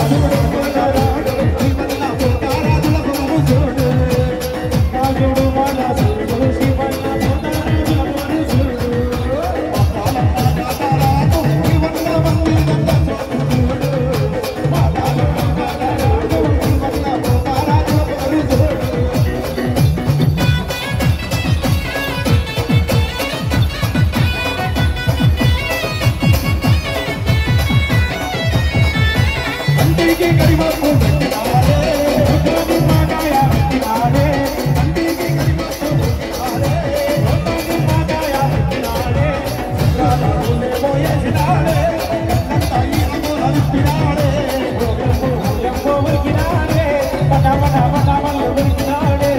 అంటికి కరిమాకు పెట్టినాడే ఉద్యోగి మాగాయ పెట్టినాడే అంటికి కరిమాకు పెట్టినాడే ఉద్యోగి మాగాయ పెట్టినాడే రాజులే పోయేసినాడే కన్నంతా ఈ అమూల విప్పినాడే ఓగంబో ఓగంబో ఉరికినాడే పట పట పట వల్ల ఉరికినాడే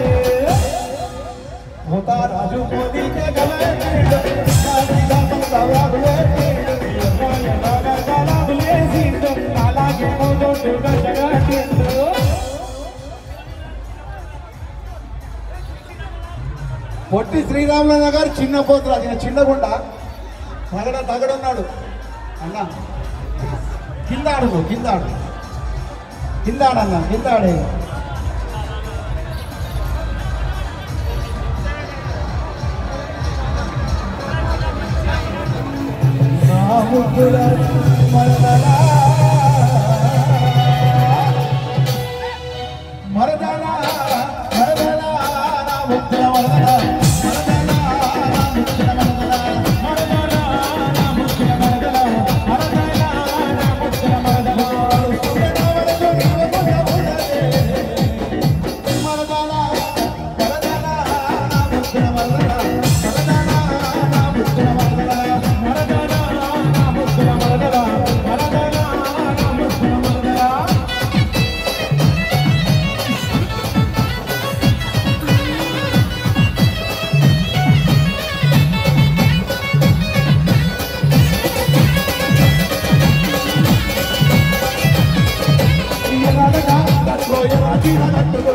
होता राजू मोदी के गले गालिदा संसावाद ले यमाया नागा गाला बुले सिंधु काला के मोदो दुर्गा जगा सिंधु పొట్టి శ్రీరాముల గారు చిన్న పోతురా చిన్న చిన్నగుండ తగడ తగడున్నాడు అన్న కింద అడుగు కింద అడుగు కింద ఆడన్న కింద ఆడే నా ముద్దుల మరదలా మరదలా మరదలా నా ముద్దుల మరదలా మరదలా నా ముద్దుల మరదలా మరదలా నా ముద్దుల మరదలా మరదలా నా ముద్దుల మరదలా సుగన వరకు నీవు పుట్టబుల్లే మరదలా మరదలా నా ముద్దుల మరదలా మరదలా నా ముద్దుల మరదలా మరదలా నా ముద్దుల మరదలా మరదలా నా ముద్దుల మరదలా ఈయనడగా కట్టుకో, ఈయన చీర కట్టుకో,